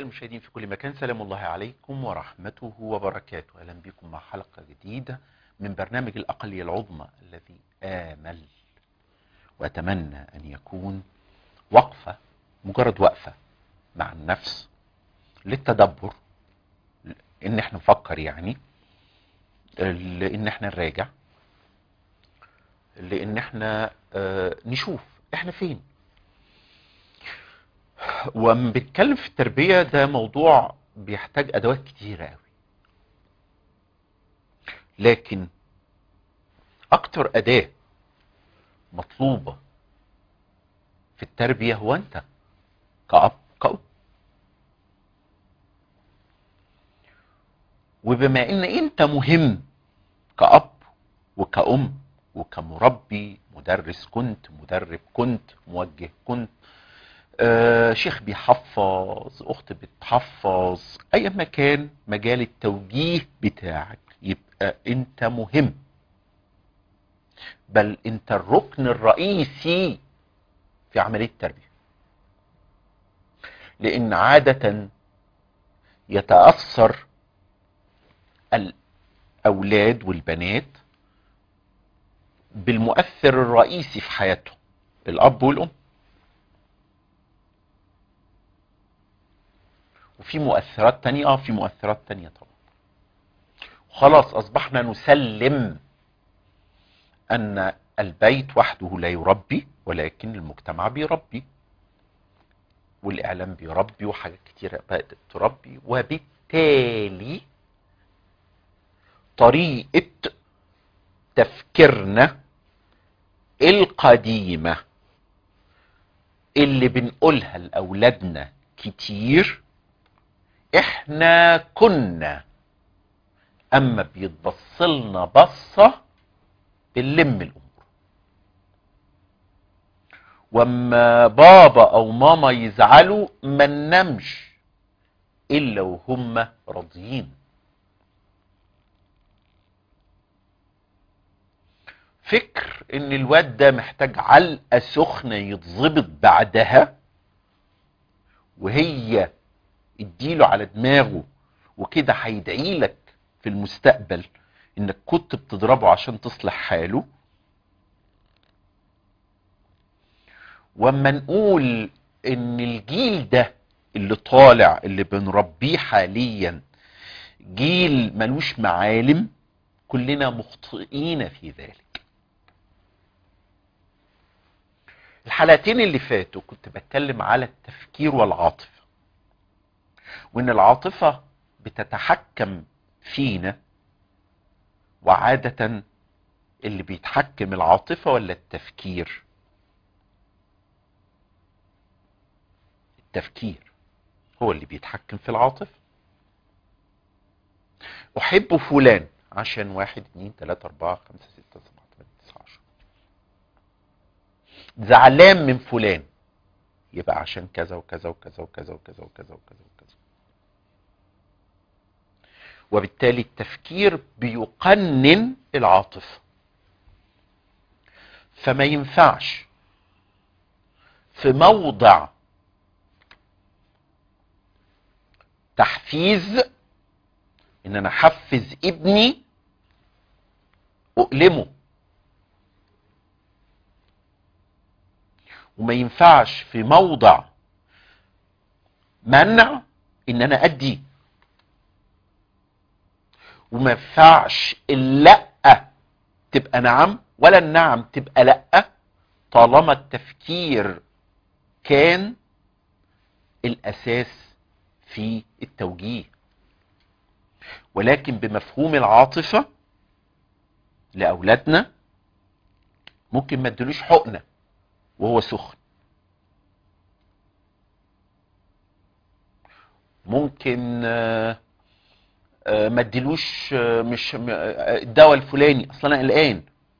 المشاهدين في كل مكان سلام الله عليكم ورحمته وبركاته أهلا بكم مع حلقة جديدة من برنامج الأقلية العظمى الذي آمل وأتمنى أن يكون وقفة مجرد وقفة مع النفس للتدبر إن احنا نفكر يعني لإن احنا نراجع لإن احنا آه، نشوف احنا فين وما بنتكلم في التربية ده موضوع بيحتاج أدوات كتيرة قوي لكن أكتر أداة مطلوبة في التربية هو أنت كأب كأم وبما إن أنت مهم كأب وكأم وكمربي مدرس كنت مدرب كنت موجه كنت آه، شيخ بيحفظ اخت بتحفظ اي مكان مجال التوجيه بتاعك يبقى انت مهم بل انت الركن الرئيسي في عملية التربية لان عادة يتأثر الاولاد والبنات بالمؤثر الرئيسي في حياتهم الاب والام وفي مؤثرات تانية اه في مؤثرات تانية طبعا خلاص اصبحنا نسلم ان البيت وحده لا يربي ولكن المجتمع بيربي والاعلام بيربي وحاجات كتيرة بقت تربي وبالتالي طريقة تفكيرنا القديمة اللي بنقولها لأولادنا كتير احنا كنا اما بيتبصلنا بصة بنلم الامور واما بابا او ماما يزعلوا ما ننامش الا وهم راضيين فكر ان الواد ده محتاج علقة سخنة يتظبط بعدها وهي اديله على دماغه وكده هيدعي لك في المستقبل انك كنت بتضربه عشان تصلح حاله واما نقول ان الجيل ده اللي طالع اللي بنربيه حاليا جيل ملوش معالم كلنا مخطئين في ذلك الحلقتين اللي فاتوا كنت بتكلم على التفكير والعاطفة وان العاطفة بتتحكم فينا وعادة اللي بيتحكم العاطفة ولا التفكير التفكير هو اللي بيتحكم في العاطفة احب فلان عشان واحد اتنين تلاتة اربعة خمسة ستة سبعة تمانية تسعة عشر زعلان من فلان يبقى عشان كذا وكذا وكذا وكذا وكذا وكذا وكذا وكذا وبالتالي التفكير بيقنن العاطفة فما ينفعش في موضع تحفيز ان انا احفز ابني اؤلمه وما ينفعش في موضع منع ان انا ادي وما ينفعش اللا تبقى نعم ولا النعم تبقى لا طالما التفكير كان الاساس في التوجيه ولكن بمفهوم العاطفة لأولادنا ممكن ما ادلوش حقنة وهو سخن ممكن آه، آه، ما ادلوش آه، مش م- آه، الدواء الفلاني اصلا انا قلقان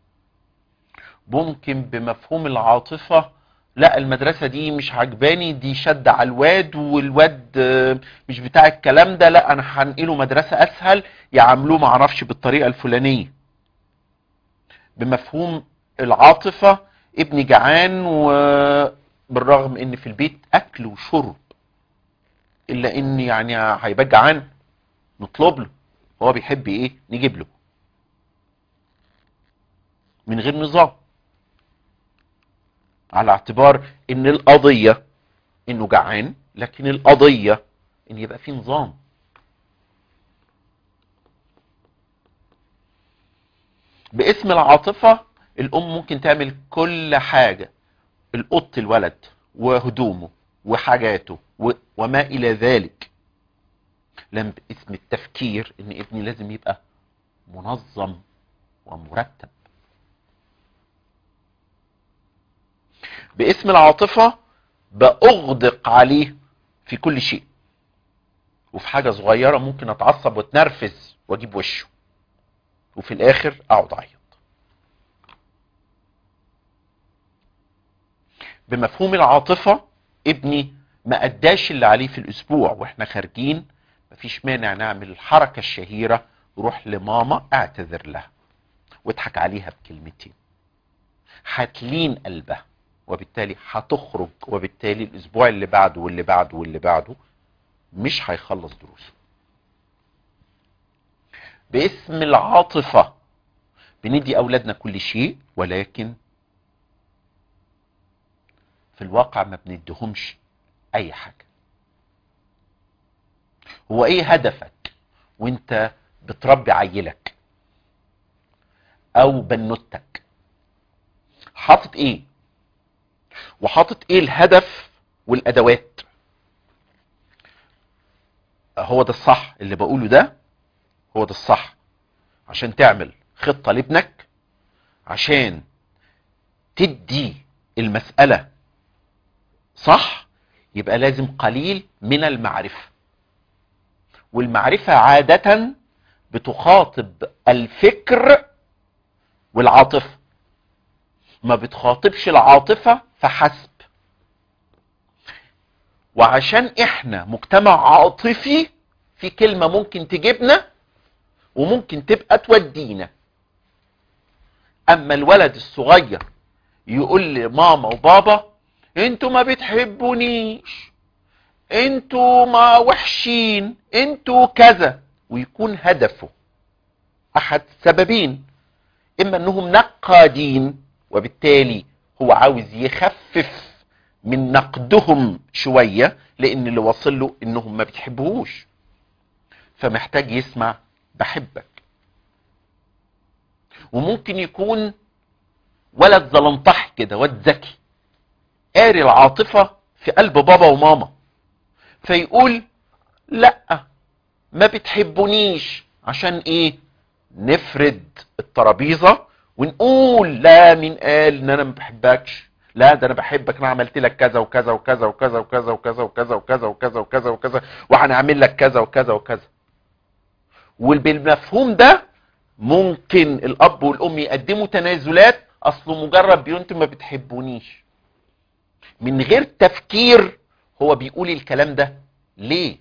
ممكن بمفهوم العاطفة لا المدرسة دي مش عجباني دي شد على الواد والواد آه، مش بتاع الكلام ده لا انا هنقله مدرسة اسهل يعاملوه معرفش بالطريقة الفلانية بمفهوم العاطفة ابني جعان وبالرغم ان في البيت اكل وشرب الا ان يعني هيبقى جعان نطلب له هو بيحب ايه نجيب له من غير نظام على اعتبار ان القضية انه جعان لكن القضية ان يبقى في نظام باسم العاطفة الام ممكن تعمل كل حاجة القط الولد وهدومه وحاجاته و- وما الى ذلك لم باسم التفكير ان ابني لازم يبقى منظم ومرتب باسم العاطفة بأغدق عليه في كل شيء وفي حاجة صغيرة ممكن اتعصب واتنرفز واجيب وشه وفي الاخر اقعد اعيط بمفهوم العاطفة ابني ما اداش اللي عليه في الاسبوع واحنا خارجين مفيش مانع نعمل الحركة الشهيرة روح لماما اعتذر لها واضحك عليها بكلمتين هتلين قلبها وبالتالي هتخرج وبالتالي الاسبوع اللي بعده واللي بعده واللي بعده مش هيخلص دروسه باسم العاطفة بندي اولادنا كل شيء ولكن في الواقع ما بنديهمش اي حاجة هو ايه هدفك وانت بتربي عيلك او بنوتك حاطط ايه وحاطط ايه الهدف والادوات هو ده الصح اللي بقوله ده هو ده الصح عشان تعمل خطة لابنك عشان تدي المسألة صح يبقى لازم قليل من المعرفة والمعرفة عادة بتخاطب الفكر والعاطفة ما بتخاطبش العاطفة فحسب وعشان احنا مجتمع عاطفي في كلمة ممكن تجيبنا وممكن تبقى تودينا اما الولد الصغير يقول لماما وبابا انتوا ما بتحبونيش انتوا ما وحشين انتوا كذا ويكون هدفه احد سببين اما انهم نقادين وبالتالي هو عاوز يخفف من نقدهم شوية لان اللي واصل له انهم ما بتحبوش فمحتاج يسمع بحبك وممكن يكون ولد زلنطح كده واد ذكي قاري العاطفة في قلب بابا وماما فيقول لا ما بتحبونيش عشان ايه نفرد الترابيزة ونقول لا مين قال ان انا ما بحبكش لا ده انا بحبك انا عملت لك كذا وكذا وكذا وكذا وكذا وكذا وكذا وكذا وكذا وكذا وكذا وهنعمل لك كذا وكذا وكذا وبالمفهوم ده ممكن الاب والام يقدموا تنازلات اصله مجرد بيقول انتوا ما بتحبونيش من غير تفكير هو بيقول الكلام ده ليه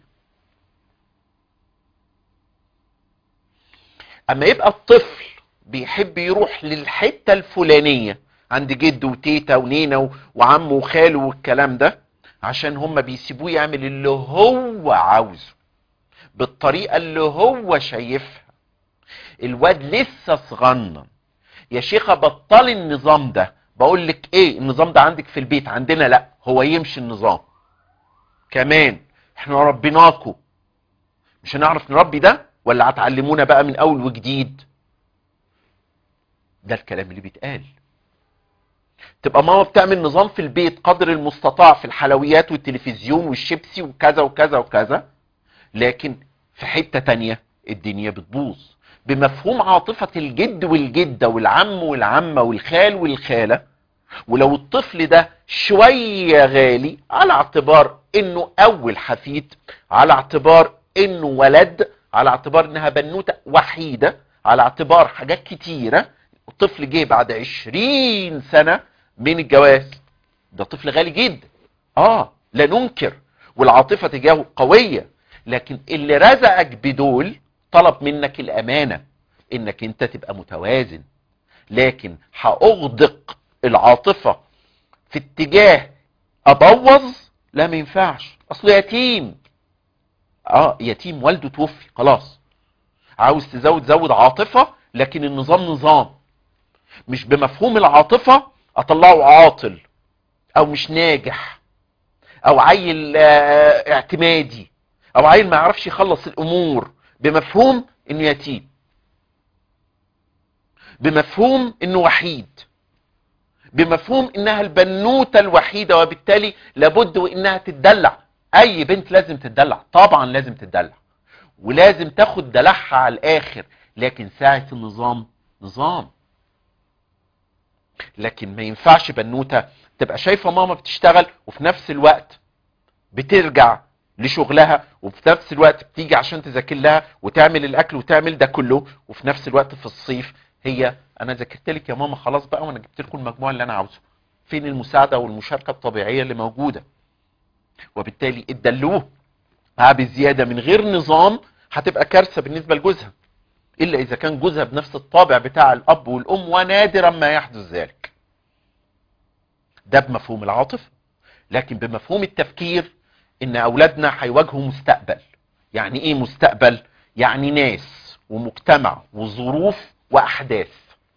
اما يبقى الطفل بيحب يروح للحتة الفلانية عند جده وتيتا ونينا و- وعمه وخاله والكلام ده عشان هم بيسيبوه يعمل اللي هو عاوزه بالطريقة اللي هو شايفها الواد لسه صغنن يا شيخة بطل النظام ده بقول لك ايه النظام ده عندك في البيت عندنا لا هو يمشي النظام كمان احنا ربيناكو مش هنعرف نربي ده ولا هتعلمونا بقى من اول وجديد ده الكلام اللي بيتقال تبقى ماما بتعمل نظام في البيت قدر المستطاع في الحلويات والتلفزيون والشيبسي وكذا وكذا وكذا لكن في حتة تانية الدنيا بتبوظ بمفهوم عاطفة الجد والجدة والعم والعمة والخال والخالة ولو الطفل ده شوية غالي على اعتبار انه اول حفيد على اعتبار انه ولد على اعتبار انها بنوتة وحيدة على اعتبار حاجات كتيرة الطفل جه بعد عشرين سنة من الجواز ده طفل غالي جدا اه لا ننكر والعاطفة تجاهه قوية لكن اللي رزقك بدول طلب منك الامانة انك انت تبقى متوازن لكن هاغدق العاطفة في اتجاه ابوظ لا ما ينفعش اصله يتيم اه يتيم والده توفي خلاص عاوز تزود زود عاطفة لكن النظام نظام مش بمفهوم العاطفة اطلعه عاطل او مش ناجح او عيل آه، اعتمادي او عيل ما يعرفش يخلص الامور بمفهوم انه يتيم بمفهوم انه وحيد بمفهوم انها البنوتة الوحيدة وبالتالي لابد وانها تتدلع اي بنت لازم تتدلع طبعا لازم تتدلع ولازم تاخد دلعها على الاخر لكن ساعة النظام نظام لكن ما ينفعش بنوتة تبقى شايفة ماما بتشتغل وفي نفس الوقت بترجع لشغلها وفي نفس الوقت بتيجي عشان تذاكر لها وتعمل الاكل وتعمل ده كله وفي نفس الوقت في الصيف هي انا ذاكرت لك يا ماما خلاص بقى وانا جبت لكم المجموع اللي انا عاوزه فين المساعده والمشاركه الطبيعيه اللي موجوده وبالتالي اتدلوه بزياده من غير نظام هتبقى كارثه بالنسبه لجوزها الا اذا كان جوزها بنفس الطابع بتاع الاب والام ونادرا ما يحدث ذلك ده بمفهوم العاطفه لكن بمفهوم التفكير ان اولادنا هيواجهوا مستقبل يعني ايه مستقبل يعني ناس ومجتمع وظروف واحداث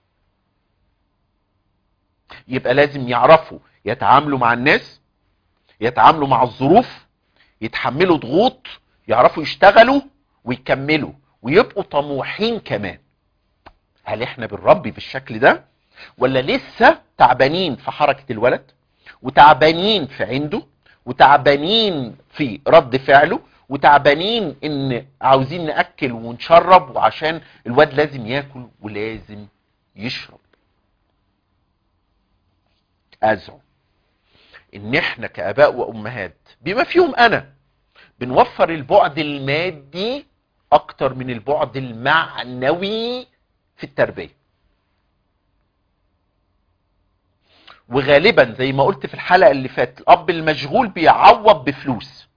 يبقى لازم يعرفوا يتعاملوا مع الناس يتعاملوا مع الظروف يتحملوا ضغوط يعرفوا يشتغلوا ويكملوا ويبقوا طموحين كمان هل احنا بنربي بالشكل ده ولا لسه تعبانين في حركة الولد وتعبانين في عنده وتعبانين في رد فعله وتعبانين ان عاوزين ناكل ونشرب وعشان الواد لازم ياكل ولازم يشرب ازعم ان احنا كاباء وامهات بما فيهم انا بنوفر البعد المادي اكتر من البعد المعنوي في التربيه وغالبا زي ما قلت في الحلقه اللي فاتت الاب المشغول بيعوض بفلوس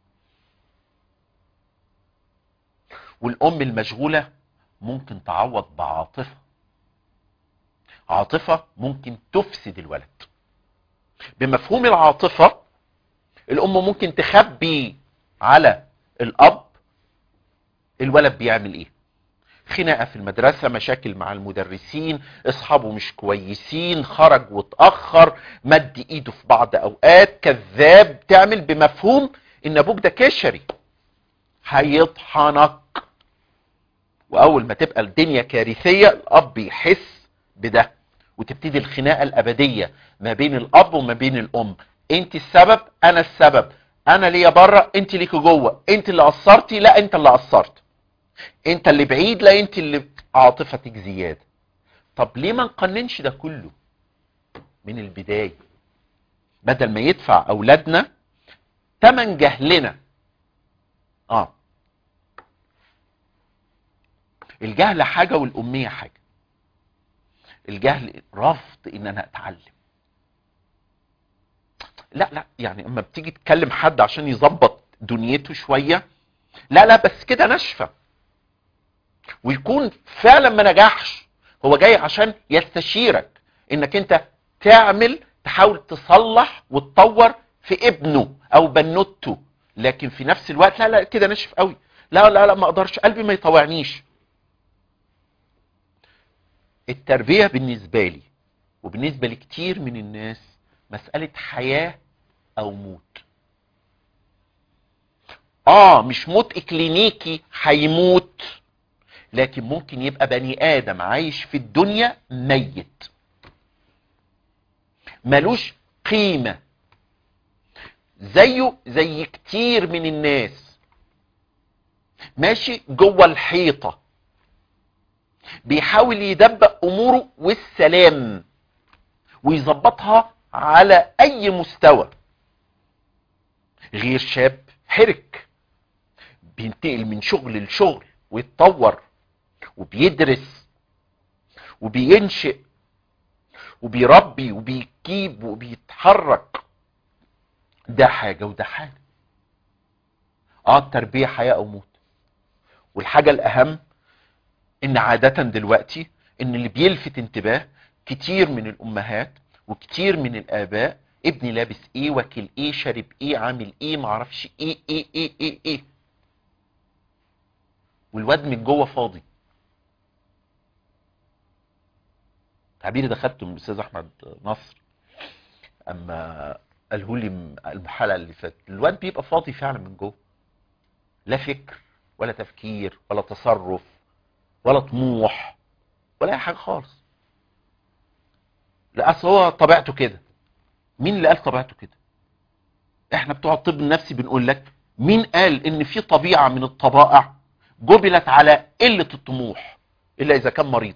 والام المشغوله ممكن تعوض بعاطفه عاطفه ممكن تفسد الولد بمفهوم العاطفه الام ممكن تخبي على الاب الولد بيعمل ايه خناقه في المدرسه مشاكل مع المدرسين اصحابه مش كويسين خرج واتاخر مد ايده في بعض اوقات كذاب تعمل بمفهوم ان ابوك ده كشري هيطحنك واول ما تبقى الدنيا كارثيه الاب يحس بده وتبتدي الخناقه الابديه ما بين الاب وما بين الام انت السبب انا السبب انا ليا بره انت ليك جوه انت اللي قصرتي لا انت اللي قصرت انت اللي بعيد لا انت اللي عاطفتك زياده طب ليه ما نقننش ده كله من البدايه بدل ما يدفع اولادنا تمن جهلنا اه الجهل حاجه والاميه حاجه الجهل رفض ان انا اتعلم لا لا يعني اما بتيجي تكلم حد عشان يظبط دنيته شويه لا لا بس كده ناشفه ويكون فعلا ما نجحش هو جاي عشان يستشيرك انك انت تعمل تحاول تصلح وتطور في ابنه او بنوته لكن في نفس الوقت لا لا كده ناشف قوي لا لا لا ما اقدرش قلبي ما يطوعنيش التربية بالنسبة لي وبالنسبة لكتير من الناس مسألة حياة او موت اه مش موت اكلينيكي هيموت لكن ممكن يبقى بني ادم عايش في الدنيا ميت ملوش قيمة زيه زي كتير من الناس ماشي جوه الحيطة بيحاول يدبق اموره والسلام ويظبطها على اي مستوى غير شاب حرك بينتقل من شغل لشغل ويتطور وبيدرس وبينشئ وبيربي وبيجيب وبيتحرك ده حاجة وده حاجة اه التربية حياة او موت والحاجة الاهم ان عادة دلوقتي ان اللي بيلفت انتباه كتير من الامهات وكتير من الاباء ابني لابس ايه واكل ايه شارب ايه عامل ايه معرفش ايه ايه ايه ايه ايه والواد من جوه فاضي تعبيري ده خدته من الاستاذ احمد نصر اما قاله لي الحلقه اللي فاتت الواد بيبقى فاضي فعلا من جوه لا فكر ولا تفكير ولا تصرف ولا طموح ولا اي حاجه خالص لا اصل هو طبيعته كده مين اللي قال طبيعته كده احنا بتوع الطب النفسي بنقول لك مين قال ان في طبيعه من الطبائع جبلت على قله الطموح الا اذا كان مريض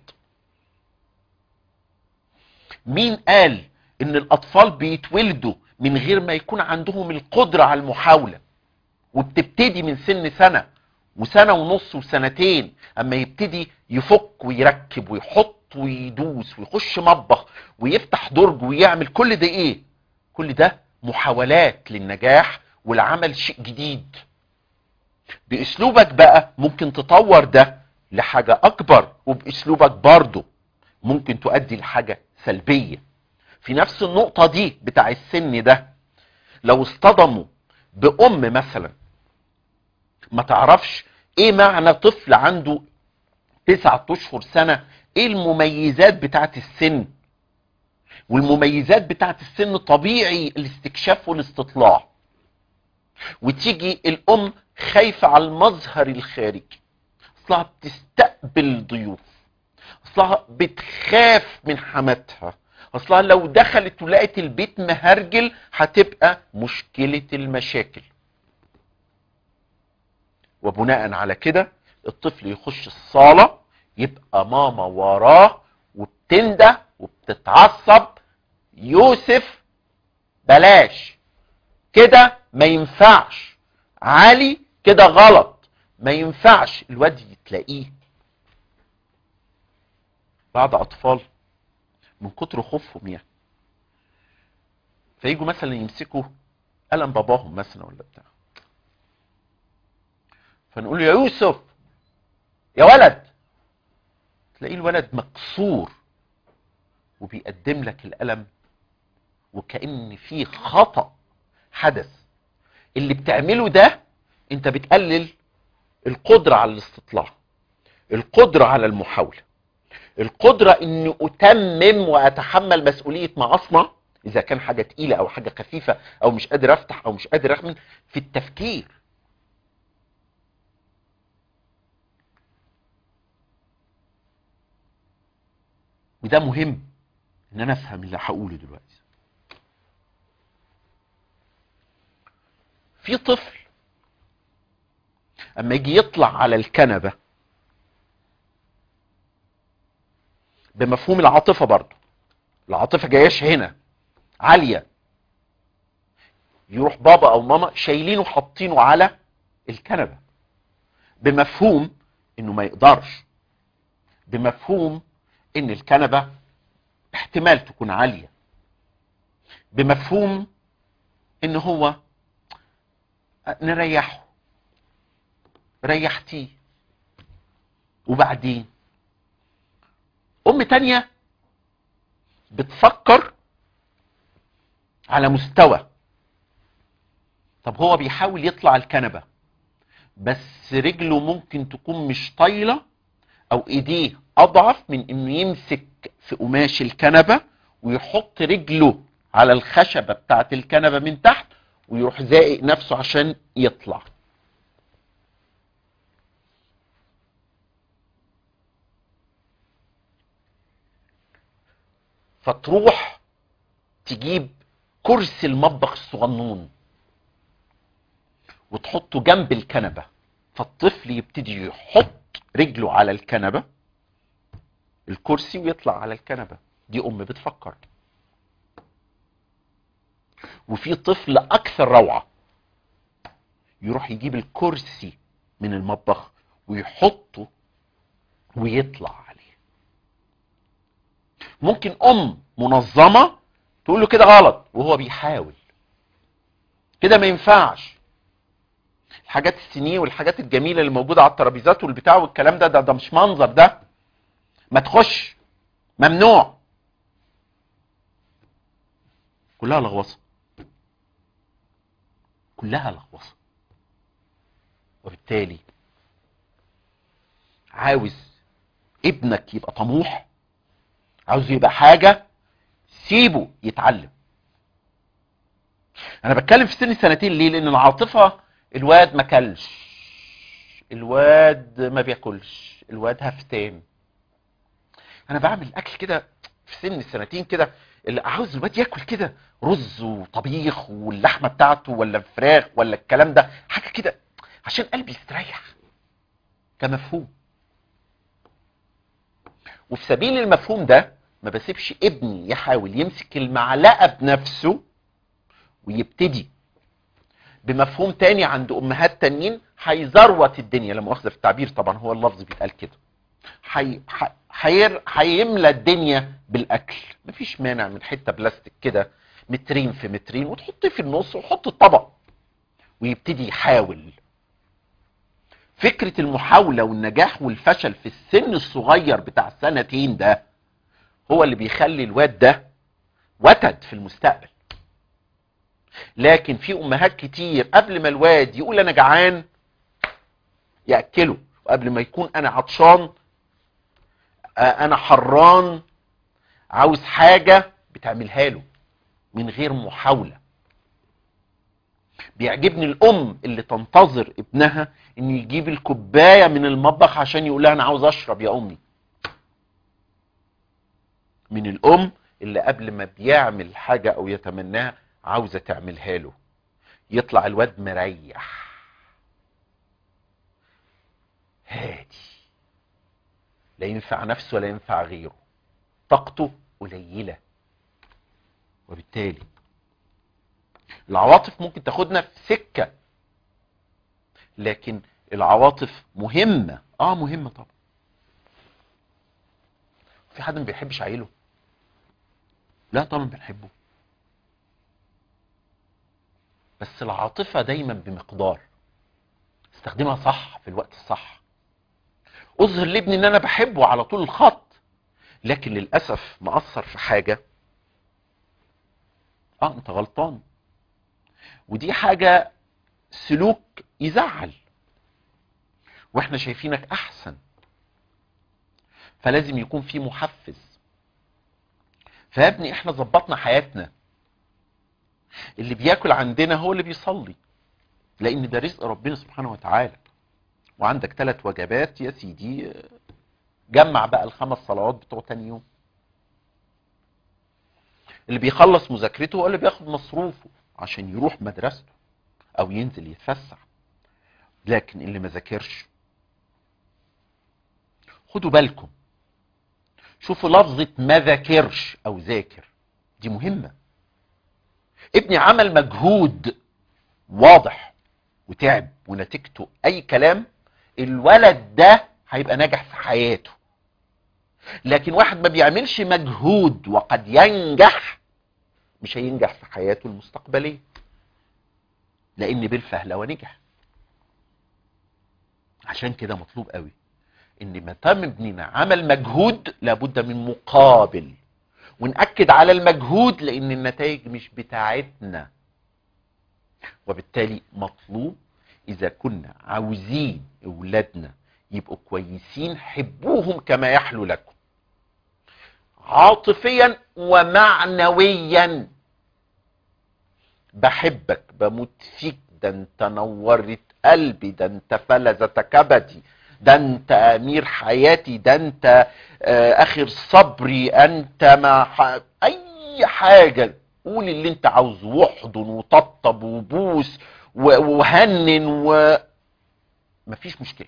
مين قال ان الاطفال بيتولدوا من غير ما يكون عندهم القدره على المحاوله وبتبتدي من سن سنه وسنه ونص وسنتين اما يبتدي يفك ويركب ويحط ويدوس ويخش مطبخ ويفتح درج ويعمل كل ده ايه كل ده محاولات للنجاح والعمل شيء جديد باسلوبك بقى ممكن تطور ده لحاجة اكبر وباسلوبك برضه ممكن تؤدي لحاجة سلبية في نفس النقطة دي بتاع السن ده لو اصطدموا بام مثلا ما تعرفش ايه معنى طفل عنده تسعة اشهر سنة ايه المميزات بتاعت السن والمميزات بتاعت السن طبيعي الاستكشاف والاستطلاع وتيجي الام خايفة على المظهر الخارجي اصلها بتستقبل ضيوف اصلها بتخاف من حماتها اصلها لو دخلت ولقت البيت مهرجل هتبقى مشكلة المشاكل وبناء على كده الطفل يخش الصالة يبقى ماما وراه وبتنده وبتتعصب يوسف بلاش كده ما ينفعش علي كده غلط ما ينفعش الواد تلاقيه بعض اطفال من كتر خوفهم يعني فيجوا مثلا يمسكوا قلم باباهم مثلا ولا بتاع فنقول له يا يوسف يا ولد تلاقيه الولد مكسور وبيقدم لك القلم وكأن في خطأ حدث اللي بتعمله ده انت بتقلل القدرة على الاستطلاع القدرة على المحاولة القدرة اني اتمم واتحمل مسؤولية ما اصنع اذا كان حاجة تقيلة او حاجة خفيفة او مش قادر افتح او مش قادر اخمن في التفكير وده مهم ان انا افهم اللي هقوله دلوقتي في طفل اما يجي يطلع على الكنبة بمفهوم العاطفة برضه العاطفة جايش هنا عالية يروح بابا او ماما شايلينه حاطينه على الكنبة بمفهوم انه ما يقدرش بمفهوم ان الكنبة احتمال تكون عالية بمفهوم ان هو نريحه ريحتيه وبعدين ام تانية بتفكر على مستوى طب هو بيحاول يطلع الكنبة بس رجله ممكن تكون مش طايلة او ايديه اضعف من انه يمسك في قماش الكنبة ويحط رجله على الخشبة بتاعت الكنبة من تحت ويروح زائق نفسه عشان يطلع فتروح تجيب كرسي المطبخ الصغنون وتحطه جنب الكنبة فالطفل يبتدي يحط رجله على الكنبة الكرسي ويطلع على الكنبة دي ام بتفكر وفي طفل اكثر روعة يروح يجيب الكرسي من المطبخ ويحطه ويطلع عليه ممكن ام منظمة تقول له كده غلط وهو بيحاول كده ما ينفعش الحاجات السنيه والحاجات الجميله اللي موجوده على الترابيزات والبتاع والكلام ده ده, ده مش منظر ده ما تخش ممنوع كلها لغوصه كلها لغوصه وبالتالي عاوز ابنك يبقى طموح عاوز يبقى حاجة سيبه يتعلم انا بتكلم في سن سنتين ليه لان العاطفة الواد ما كلش الواد ما بياكلش الواد هفتان انا بعمل اكل كده في سن السنتين كده اللي عاوز الواد ياكل كده رز وطبيخ واللحمه بتاعته ولا فراخ ولا الكلام ده حاجه كده عشان قلبي يستريح كمفهوم وفي سبيل المفهوم ده ما بسيبش ابني يحاول يمسك المعلقه بنفسه ويبتدي بمفهوم تاني عند امهات تانيين هيزروت الدنيا لا مؤاخذه في التعبير طبعا هو اللفظ بيتقال كده حي... حير... هيملى الدنيا بالاكل مفيش مانع من حته بلاستيك كده مترين في مترين وتحطيه في النص وحط الطبق ويبتدي يحاول فكرة المحاولة والنجاح والفشل في السن الصغير بتاع السنتين ده هو اللي بيخلي الواد ده وتد في المستقبل لكن في امهات كتير قبل ما الواد يقول انا جعان ياكله وقبل ما يكون انا عطشان انا حران عاوز حاجة بتعملها له من غير محاولة بيعجبني الام اللي تنتظر ابنها ان يجيب الكوباية من المطبخ عشان يقول لها انا عاوز اشرب يا امي من الام اللي قبل ما بيعمل حاجة او يتمناها عاوزة تعملها له يطلع الواد مريح هادي لا ينفع نفسه ولا ينفع غيره طاقته قليلة وبالتالي العواطف ممكن تاخدنا في سكة لكن العواطف مهمة اه مهمة طبعا في حد ما بيحبش عيله لا طبعا بنحبه بس العاطفة دايما بمقدار استخدمها صح في الوقت الصح اظهر لابني ان انا بحبه على طول الخط لكن للأسف مقصر في حاجة اه انت غلطان ودي حاجة سلوك يزعل واحنا شايفينك احسن فلازم يكون في محفز فيا ابني احنا ظبطنا حياتنا اللي بياكل عندنا هو اللي بيصلي لان ده رزق ربنا سبحانه وتعالى وعندك ثلاث وجبات يا سيدي جمع بقى الخمس صلوات بتوع تاني يوم اللي بيخلص مذاكرته هو اللي بياخد مصروفه عشان يروح مدرسته او ينزل يتفسح لكن اللي ما ذاكرش خدوا بالكم شوفوا لفظة ما ذاكرش او ذاكر دي مهمة ابني عمل مجهود واضح وتعب ونتيجته اي كلام الولد ده هيبقى ناجح في حياته لكن واحد ما بيعملش مجهود وقد ينجح مش هينجح في حياته المستقبلية لان بالفهلوة نجح عشان كده مطلوب قوي ان ما تم ابننا عمل مجهود لابد من مقابل ونأكد على المجهود لان النتائج مش بتاعتنا وبالتالي مطلوب اذا كنا عاوزين اولادنا يبقوا كويسين حبوهم كما يحلو لكم عاطفيا ومعنويا بحبك بموت فيك ده انت نورت قلبي ده انت فلذة كبدي ده انت امير حياتي ده انت اخر صبري انت ما ح... اي حاجة قول اللي انت عاوزه واحضن وطبطب وبوس وهنن و مفيش مشكلة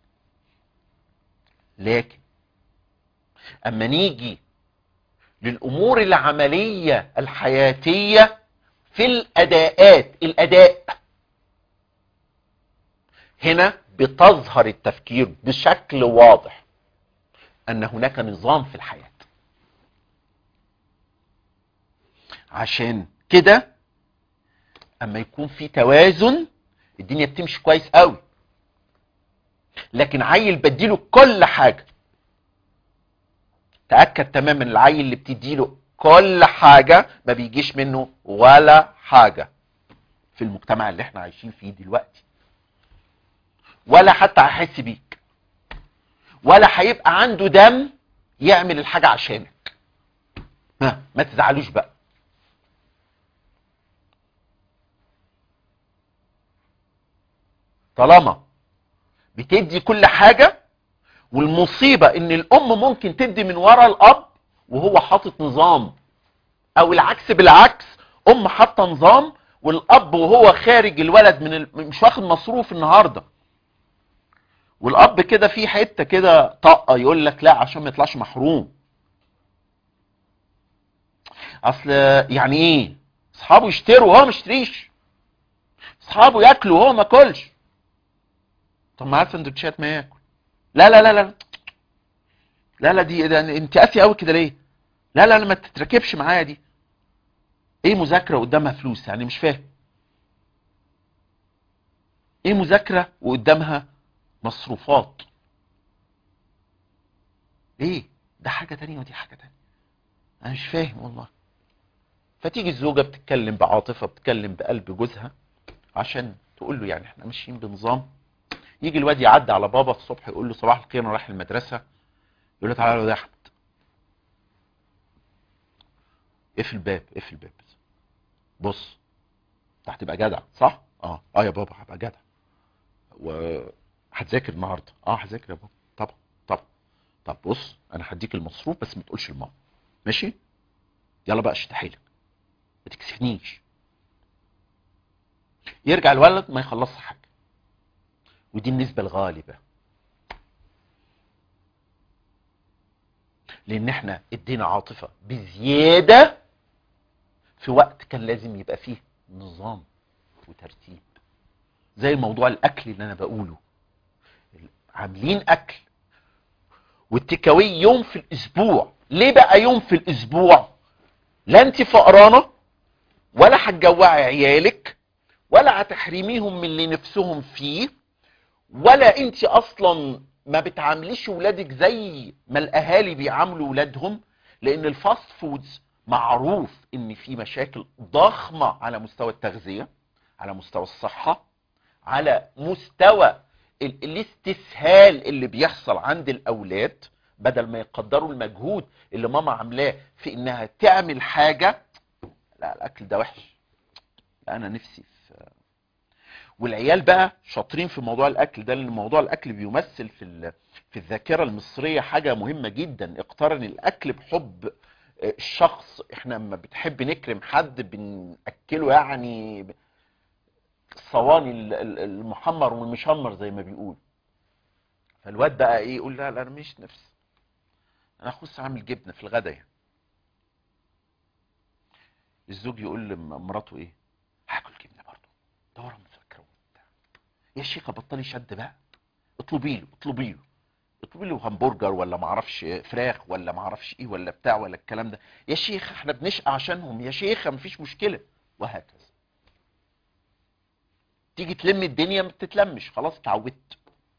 لكن اما نيجي للامور العملية الحياتية في الاداءات الاداء هنا بتظهر التفكير بشكل واضح ان هناك نظام في الحياة عشان كده اما يكون في توازن الدنيا بتمشي كويس قوي لكن عيل بديله كل حاجة تأكد تماما العيل اللي بتديله كل حاجة ما بيجيش منه ولا حاجة في المجتمع اللي احنا عايشين فيه دلوقتي ولا حتى هيحس بيك ولا هيبقى عنده دم يعمل الحاجة عشانك ها ما تزعلوش بقى طالما بتدي كل حاجة والمصيبة ان الام ممكن تدي من ورا الاب وهو حاطط نظام او العكس بالعكس ام حاطه نظام والاب وهو خارج الولد من ال... مش واخد مصروف النهارده والاب كده في حته كده طاقه يقول لك لا عشان ما يطلعش محروم اصل يعني ايه اصحابه يشتروا وهو ما اشتريش اصحابه ياكلوا وهو ما كلش طب معاه سندوتشات ما ياكل لا لا لا لا لا لا دي ده انت قاسي قوي كده ليه لا لا لا ما تتركبش معايا دي ايه مذاكره قدامها فلوس يعني مش فاهم ايه مذاكره وقدامها مصروفات ايه ده حاجه تانية ودي حاجه تانية انا مش فاهم والله فتيجي الزوجه بتتكلم بعاطفه بتتكلم بقلب جوزها عشان تقول له يعني احنا ماشيين بنظام يجي الواد يعدي على بابا الصبح يقول له صباح الخير انا رايح المدرسه يقول له تعالى يا احمد اقفل الباب اقفل الباب بص انت هتبقى جدع صح اه اه يا بابا هبقى جدع و هتذاكر النهارده اه هذاكر يا بابا طبعا طبعا طب بص انا هديك المصروف بس ما تقولش لماما ماشي يلا بقى اشد حيلك ما تكسفنيش يرجع الولد ما يخلصش حاجه ودي النسبه الغالبه لان احنا ادينا عاطفه بزياده في وقت كان لازم يبقى فيه نظام وترتيب زي موضوع الاكل اللي انا بقوله عاملين اكل والتكاوي يوم في الاسبوع ليه بقى يوم في الاسبوع لا انت فقرانه ولا هتجوعي عيالك ولا هتحرميهم من اللي نفسهم فيه ولا انت اصلا ما بتعامليش ولادك زي ما الاهالي بيعاملوا ولادهم لان الفاست فودز معروف ان في مشاكل ضخمه على مستوى التغذيه على مستوى الصحه على مستوى ال- الاستسهال اللي بيحصل عند الاولاد بدل ما يقدروا المجهود اللي ماما عاملاه في انها تعمل حاجه لا الاكل ده وحش لا انا نفسي في والعيال بقى شاطرين في موضوع الاكل ده لان موضوع الاكل بيمثل في ال- في الذاكره المصريه حاجه مهمه جدا اقترن الاكل بحب الشخص احنا لما بتحب نكرم حد بناكله يعني الصواني ال- ال- المحمر والمشمر زي ما بيقول فالواد بقى ايه يقول لا لا انا مش نفسي انا اخص اعمل جبنه في الغدا يعني الزوج يقول لمراته ايه هاكل جبنه برضه ده ورا مذاكره وبتاع يا شيخه بطلي شد بقى اطلبي له اطلبي له اطلبي له همبرجر ولا معرفش فراخ ولا معرفش ايه ولا بتاع ولا الكلام ده يا شيخ احنا بنشقى عشانهم يا شيخه مفيش مشكله وهكذا تيجي تلم الدنيا ما بتتلمش خلاص اتعودت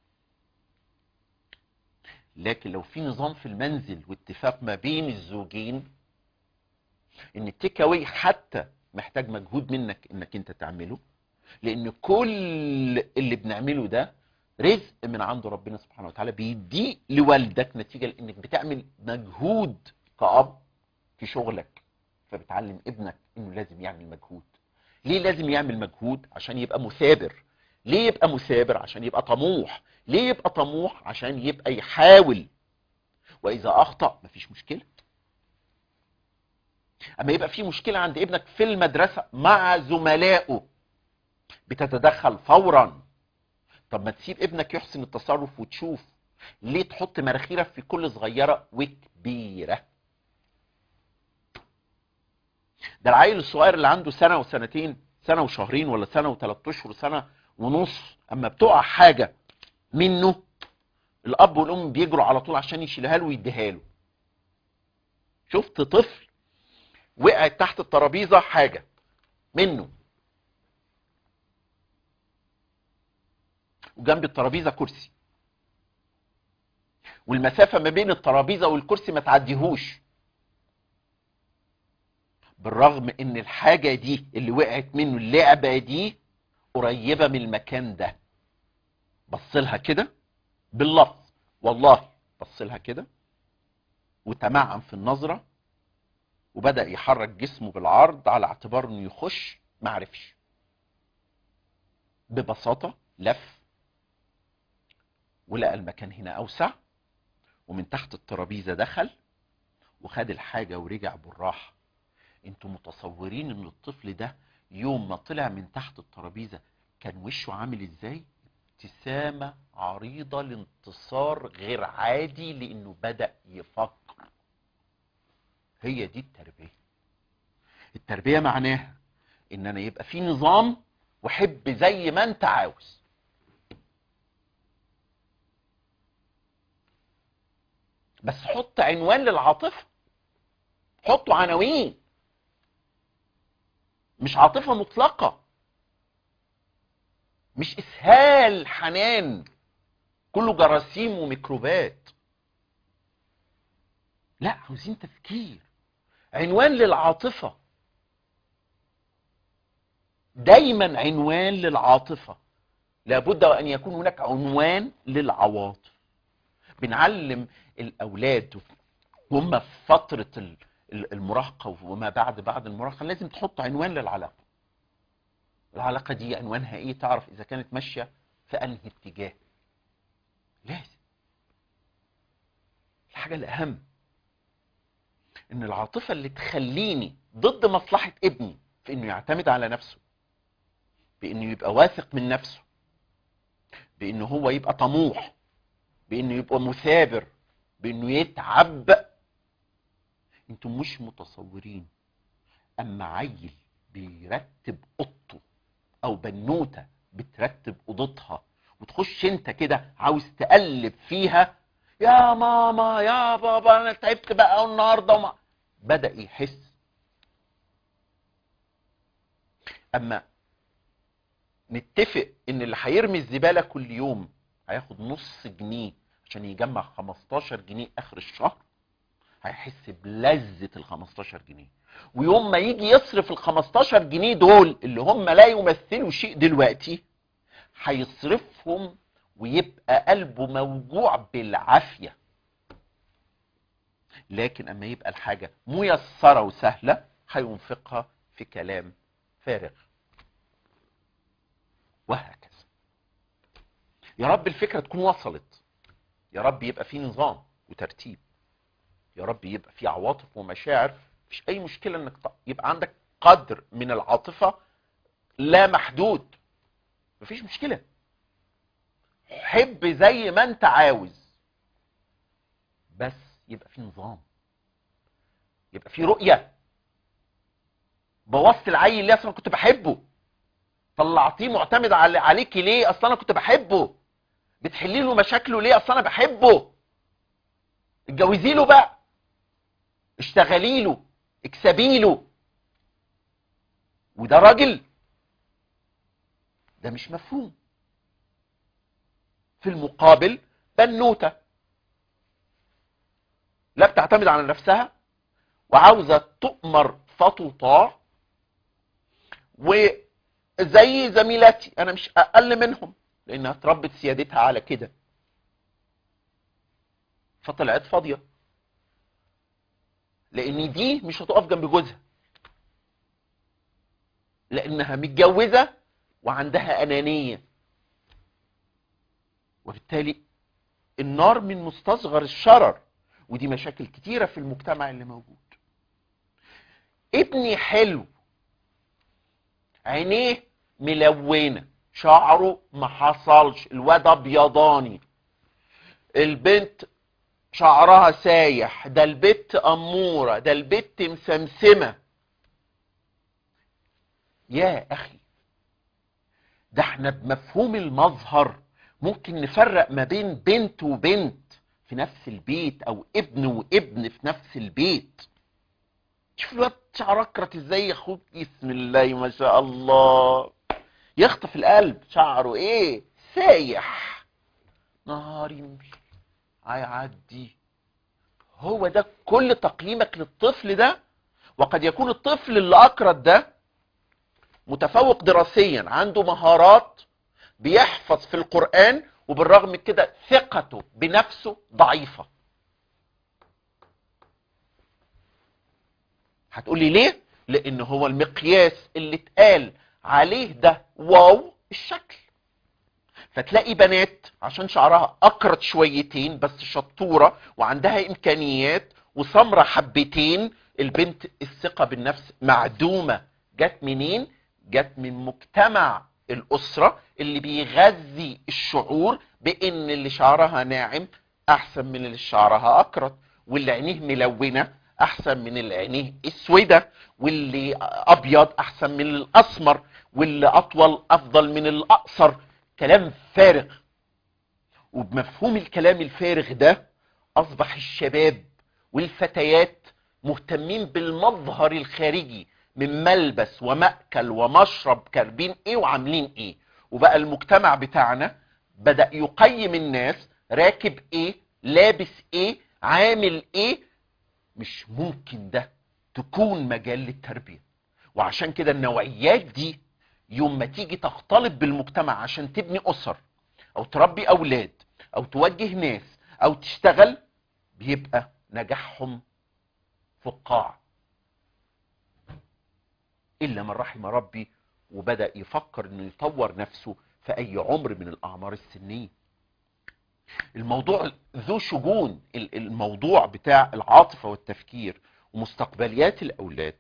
لكن لو في نظام في المنزل واتفاق ما بين الزوجين ان التيك اواي حتى محتاج مجهود منك انك انت تعمله لان كل اللي بنعمله ده رزق من عند ربنا سبحانه وتعالى بيديه لوالدك نتيجه لانك بتعمل مجهود كأب في شغلك فبتعلم ابنك انه لازم يعمل مجهود ليه لازم يعمل مجهود عشان يبقى مثابر ليه يبقى مثابر عشان يبقى طموح ليه يبقى طموح عشان يبقى يحاول واذا اخطا مفيش مشكله اما يبقى في مشكله عند ابنك في المدرسه مع زملائه بتتدخل فورا طب ما تسيب ابنك يحسن التصرف وتشوف ليه تحط مراخيرك في كل صغيره وكبيره ده العيل الصغير اللي عنده سنه وسنتين سنه وشهرين ولا سنه وثلاث اشهر سنه ونص اما بتقع حاجه منه الاب والام بيجروا على طول عشان يشيلها له ويديها له شفت طفل وقعت تحت الترابيزه حاجه منه وجنب الترابيزه كرسي والمسافه ما بين الترابيزه والكرسي ما تعديهوش بالرغم ان الحاجه دي اللي وقعت منه اللعبه دي قريبه من المكان ده بص لها كده باللفظ والله بص لها كده وتمعن في النظرة وبدأ يحرك جسمه بالعرض على اعتبار انه يخش ما عرفش ببساطة لف ولقى المكان هنا اوسع ومن تحت الترابيزة دخل وخد الحاجة ورجع بالراحة انتوا متصورين ان الطفل ده يوم ما طلع من تحت الترابيزة كان وشه عامل ازاي ابتسامة عريضة لانتصار غير عادي لانه بدأ يفكر هي دي التربية التربية معناها ان انا يبقى في نظام وحب زي ما انت عاوز بس حط عنوان للعاطفة حطوا عناوين مش عاطفة مطلقة مش اسهال حنان كله جراثيم وميكروبات لا عاوزين تفكير عنوان للعاطفة دايما عنوان للعاطفة لابد وأن يكون هناك عنوان للعواطف بنعلم الأولاد وهم في فترة ال- ال- المراهقة وما بعد بعد المراهقة لازم تحط عنوان للعلاقة العلاقة دي عنوانها ايه تعرف اذا كانت ماشية في انهي اتجاه لازم الحاجة الاهم ان العاطفة اللي تخليني ضد مصلحة ابني في انه يعتمد على نفسه بانه يبقى واثق من نفسه بانه هو يبقى طموح بانه يبقى مثابر بانه يتعب انتم مش متصورين اما عيل بيرتب اوضته او بنوته بترتب اوضتها وتخش انت كده عاوز تقلب فيها يا ماما يا بابا انا تعبت بقى النهارده وما بدا يحس اما نتفق ان اللي هيرمي الزباله كل يوم هياخد نص جنيه عشان يجمع 15 جنيه اخر الشهر هيحس بلذة ال 15 جنيه ويوم ما يجي يصرف ال 15 جنيه دول اللي هم لا يمثلوا شيء دلوقتي هيصرفهم ويبقى قلبه موجوع بالعافية لكن اما يبقى الحاجة ميسرة وسهلة هينفقها في كلام فارغ وهكذا يا رب الفكرة تكون وصلت يا رب يبقى في نظام وترتيب يا رب يبقى في عواطف ومشاعر مفيش اي مشكله انك ت- يبقى عندك قدر من العاطفه لا محدود مفيش مشكله حب زي ما انت عاوز بس يبقى في نظام يبقى في رؤيه بوظت العيل ليه اصلا كنت بحبه طلعتيه معتمد على عليكي ليه اصلا انا كنت بحبه بتحلي له مشاكله ليه اصلا انا بحبه اتجوزي له بقى اشتغلي له اكسبي له وده راجل ده مش مفهوم في المقابل بنوته لا بتعتمد على نفسها وعاوزه تؤمر فتطاع وزي زميلاتي انا مش اقل منهم لانها اتربت سيادتها على كده فطلعت فاضيه لان دي مش هتقف جنب جوزها لانها متجوزه وعندها انانيه وبالتالي النار من مستصغر الشرر ودي مشاكل كتيره في المجتمع اللي موجود ابني حلو عينيه ملونه شعره ما حصلش الواد ابيضاني البنت شعرها سايح ده البت أمورة ده البت مسمسمة يا أخي ده احنا بمفهوم المظهر ممكن نفرق ما بين بنت وبنت في نفس البيت أو ابن وابن في نفس البيت شوف الواد شعره اكرت ازاي يا اخوك بسم الله ما شاء الله يخطف القلب شعره ايه سايح نهاري هيعدي هو ده كل تقييمك للطفل ده وقد يكون الطفل اللي اكرت ده متفوق دراسيا عنده مهارات بيحفظ في القرآن وبالرغم من كده ثقته بنفسه ضعيفة هتقولي ليه لان هو المقياس اللي اتقال عليه ده واو الشكل فتلاقي بنات عشان شعرها اقرط شويتين بس شطورة وعندها امكانيات وسمرة حبتين البنت الثقة بالنفس معدومة جت منين جت من مجتمع الاسرة اللي بيغذي الشعور بان اللي شعرها ناعم احسن من اللي شعرها اقرط واللي عينيه ملونة احسن من اللي عينيه اسودة واللي ابيض احسن من الاسمر واللي اطول افضل من الاقصر كلام فارغ وبمفهوم الكلام الفارغ ده اصبح الشباب والفتيات مهتمين بالمظهر الخارجي من ملبس ومأكل ومشرب كاربين ايه وعاملين ايه وبقى المجتمع بتاعنا بدأ يقيم الناس راكب ايه لابس ايه عامل ايه مش ممكن ده تكون مجال للتربية وعشان كده النوعيات دي يوم ما تيجي تختلط بالمجتمع عشان تبني أسر أو تربي أولاد أو توجه ناس أو تشتغل بيبقى نجاحهم فقاع إلا من رحم ربي وبدأ يفكر إنه يطور نفسه في أي عمر من الأعمار السنية الموضوع ذو شجون الموضوع بتاع العاطفة والتفكير ومستقبليات الأولاد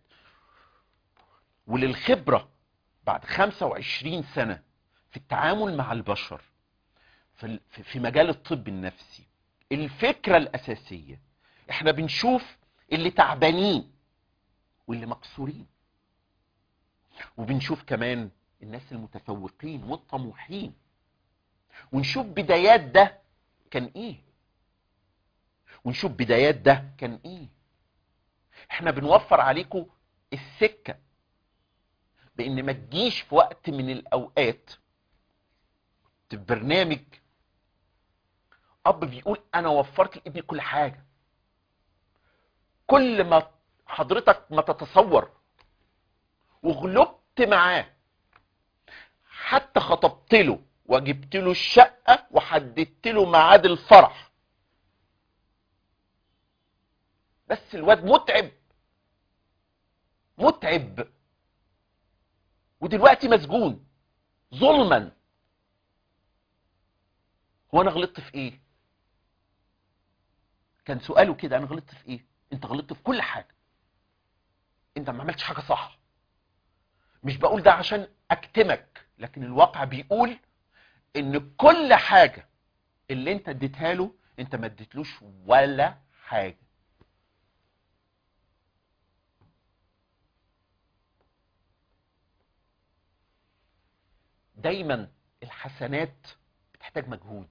وللخبرة بعد 25 سنة في التعامل مع البشر في في مجال الطب النفسي الفكرة الأساسية احنا بنشوف اللي تعبانين واللي مكسورين وبنشوف كمان الناس المتفوقين والطموحين ونشوف بدايات ده كان ايه ونشوف بدايات ده كان ايه احنا بنوفر عليكم السكة بان ما تجيش في وقت من الاوقات في برنامج اب بيقول انا وفرت لابني كل حاجة كل ما حضرتك ما تتصور وغلبت معاه حتى خطبت له وجبت له الشقة وحددت له ميعاد الفرح بس الواد متعب متعب ودلوقتي مسجون ظلما هو انا غلطت في ايه كان سؤاله كده انا غلطت في ايه انت غلطت في كل حاجة انت ما عملتش حاجة صح مش بقول ده عشان اكتمك لكن الواقع بيقول ان كل حاجة اللي انت اديتها له انت ما اديتلوش ولا حاجة دايما الحسنات بتحتاج مجهود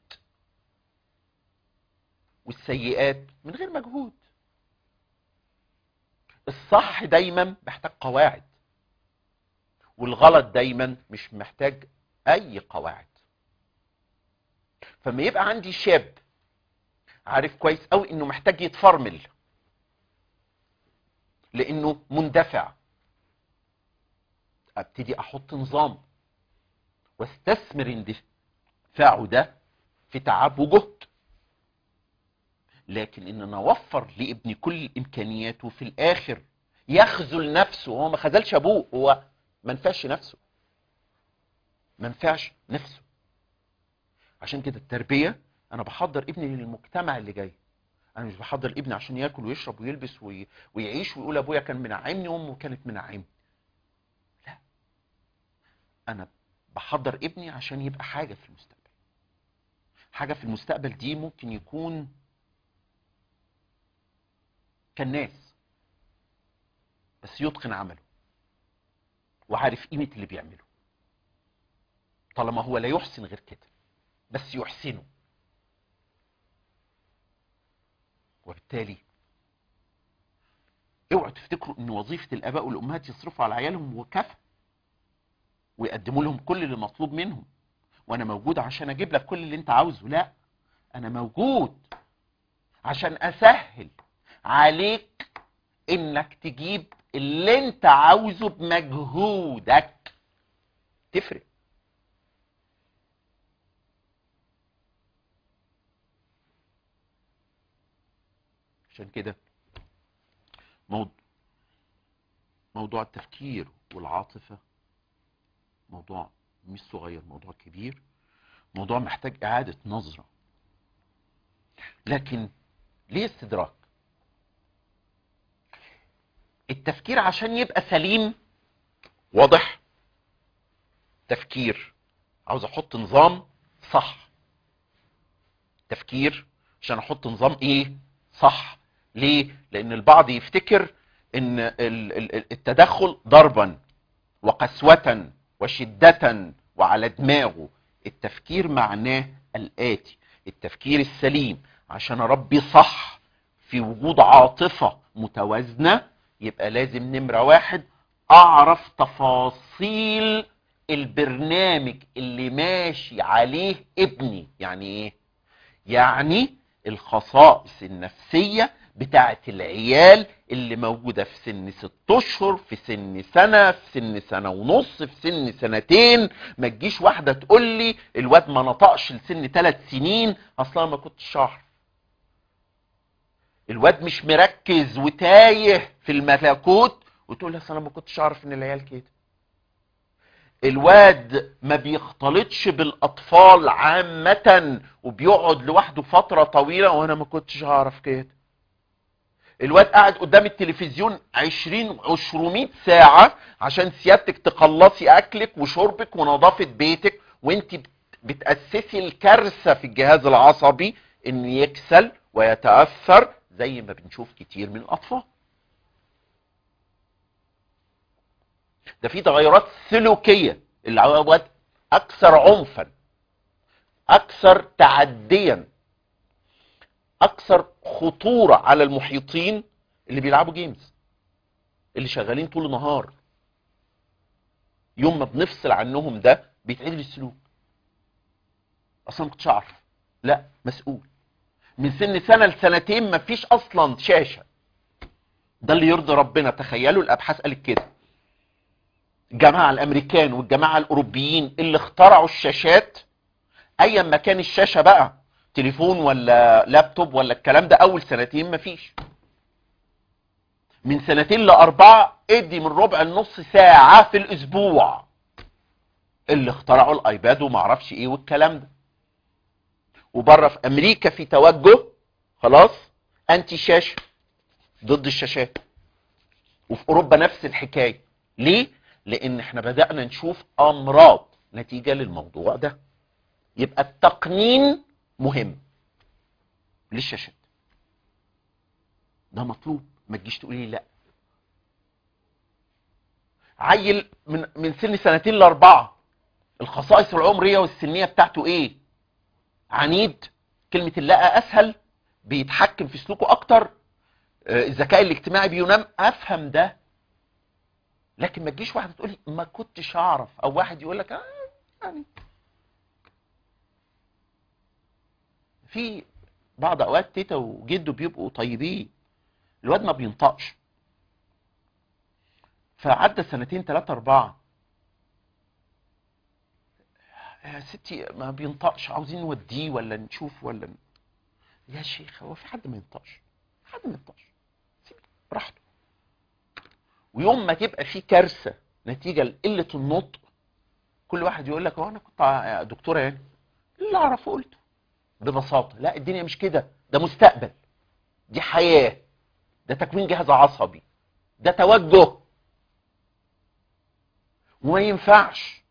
والسيئات من غير مجهود الصح دايما محتاج قواعد والغلط دايما مش محتاج اي قواعد فما يبقى عندي شاب عارف كويس قوي انه محتاج يتفرمل لانه مندفع ابتدي احط نظام واستثمر اندفاعه ده في تعب وجهد لكن ان انا اوفر لابني كل امكانياته في الاخر يخذل نفسه هو ما خذلش ابوه هو ما نفعش نفسه ما نفعش نفسه عشان كده التربية انا بحضر ابني للمجتمع اللي جاي انا مش بحضر ابني عشان ياكل ويشرب ويلبس وي... ويعيش ويقول ابويا كان منعمني وامه كانت منعمني لا انا بحضر ابني عشان يبقى حاجة في المستقبل حاجة في المستقبل دي ممكن يكون كالناس بس يتقن عمله وعارف قيمة اللي بيعمله طالما هو لا يحسن غير كده بس يحسنه وبالتالي اوعوا تفتكروا ان وظيفة الاباء والامهات يصرفوا على عيالهم وكفى ويقدموا لهم كل اللي مطلوب منهم وانا موجود عشان اجيب لك كل اللي انت عاوزه لا انا موجود عشان اسهل عليك انك تجيب اللي انت عاوزه بمجهودك تفرق عشان كده موضوع موضوع التفكير والعاطفة موضوع مش صغير موضوع كبير موضوع محتاج إعادة نظرة لكن ليه استدراك التفكير عشان يبقى سليم واضح تفكير عاوز احط نظام صح تفكير عشان احط نظام ايه صح ليه لان البعض يفتكر ان ال- ال- التدخل ضربا وقسوة وشدة وعلى دماغه التفكير معناه الآتي التفكير السليم عشان اربي صح في وجود عاطفة متوازنة يبقى لازم نمرة واحد اعرف تفاصيل البرنامج اللي ماشي عليه ابني يعني ايه يعني الخصائص النفسية بتاعت العيال اللي موجودة في سن ست اشهر في سن سنة في سن سنة ونص في سن سنتين ما تجيش واحدة تقول لي الواد ما نطقش لسن ثلاث سنين اصلا ما كنتش اعرف الواد مش مركز وتايه في الملكوت وتقول لي اصل انا ما كنتش اعرف ان العيال كده الواد ما بيختلطش بالاطفال عامة وبيقعد لوحده فترة طويلة وانا ما كنتش اعرف كده الواد قاعد قدام التلفزيون عشرين عشرمية ساعة عشان سيادتك تخلصي اكلك وشربك ونظافة بيتك وانت بت- بتأسسي الكارثة في الجهاز العصبي ان يكسل ويتأثر زي ما بنشوف كتير من الاطفال ده في تغيرات سلوكية العواد اكثر عنفا اكثر تعديا اكثر خطورة على المحيطين اللي بيلعبوا جيمز اللي شغالين طول النهار يوم ما بنفصل عنهم ده بيتعدل السلوك اصلا ما كنتش اعرف لا مسؤول من سن سنة لسنتين مفيش اصلا شاشة ده اللي يرضي ربنا تخيلوا الابحاث قالت كده الجماعة الامريكان والجماعة الاوروبيين اللي اخترعوا الشاشات ايا ما كان الشاشة بقى تليفون ولا لابتوب ولا الكلام ده اول سنتين مفيش من سنتين لاربعة ادي من ربع لنص ساعة في الاسبوع اللي اخترعوا الايباد ومعرفش ايه والكلام ده وبره في امريكا في توجه خلاص انتي شاشة ضد الشاشات وفي اوروبا نفس الحكاية ليه لان احنا بدأنا نشوف امراض نتيجة للموضوع ده يبقى التقنين مهم للشاشات ده مطلوب ما تجيش تقولي لي لا عيل من من سن سنتين لاربعه الخصائص العمريه والسنيه بتاعته ايه عنيد كلمه اللا اسهل بيتحكم في سلوكه اكتر آه، الذكاء الاجتماعي بينام افهم ده لكن ما تجيش واحده تقولي ما كنتش اعرف او واحد يقول لك آه يعني في بعض اوقات تيتا وجده بيبقوا طيبين الواد ما بينطقش فعدى سنتين ثلاثة أربعة يا ستي ما بينطقش عاوزين نوديه ولا نشوف ولا ن... يا شيخ هو في حد ما ينطقش حد ما ينطقش سيبه براحته ويوم ما تبقى في كارثة نتيجة لقلة النطق كل واحد يقول لك هو انا كنت ع- دكتورة يعني اللي اعرفه قلته ببساطة لا الدنيا مش كده ده مستقبل دي حياة ده تكوين جهاز عصبي ده توجه وما ينفعش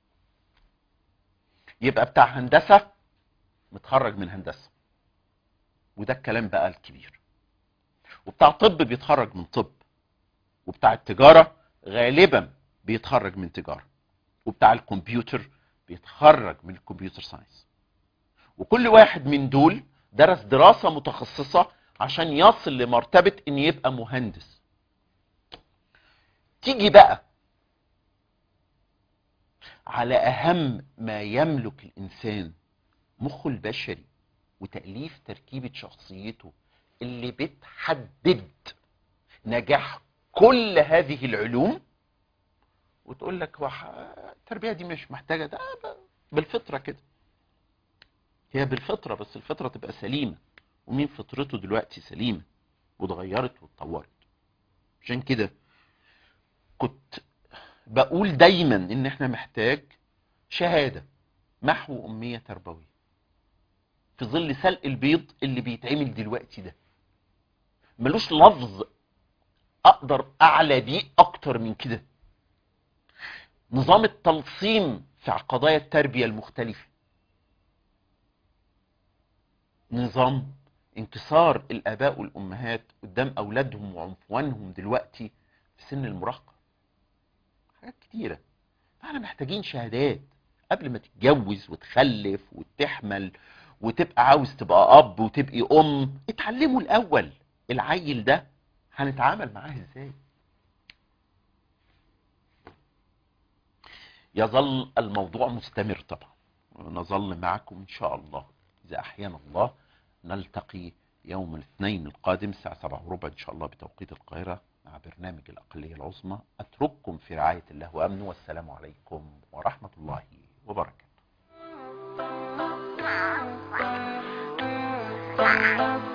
يبقى بتاع هندسة متخرج من هندسة وده الكلام بقى الكبير وبتاع طب بيتخرج من طب وبتاع التجارة غالبا بيتخرج من تجارة وبتاع الكمبيوتر بيتخرج من الكمبيوتر ساينس وكل واحد من دول درس دراسة متخصصة عشان يصل لمرتبة ان يبقى مهندس تيجي بقى على اهم ما يملك الانسان مخه البشري وتأليف تركيبة شخصيته اللي بتحدد نجاح كل هذه العلوم وتقول لك هو ح- التربية دي مش محتاجة ده ب- بالفطرة كده هي بالفطرة بس الفطرة تبقى سليمة ومين فطرته دلوقتي سليمة واتغيرت واتطورت عشان كده كنت بقول دايما ان احنا محتاج شهادة محو امية تربوية في ظل سلق البيض اللي بيتعمل دلوقتي ده ملوش لفظ اقدر اعلى بيه اكتر من كده نظام التلصيم في قضايا التربية المختلفة نظام انكسار الاباء والامهات قدام اولادهم وعنفوانهم دلوقتي في سن المراهقة حاجات كتيرة فاحنا محتاجين شهادات قبل ما تتجوز وتخلف وتحمل وتبقى عاوز تبقى اب وتبقي ام اتعلموا الاول العيل ده هنتعامل معاه ازاي يظل الموضوع مستمر طبعا ونظل معكم ان شاء الله اذا احيانا الله نلتقي يوم الاثنين القادم الساعة سبعة وربع ان شاء الله بتوقيت القاهرة مع برنامج الاقلية العظمى اترككم في رعاية الله وامنه والسلام عليكم ورحمة الله وبركاته Thank you.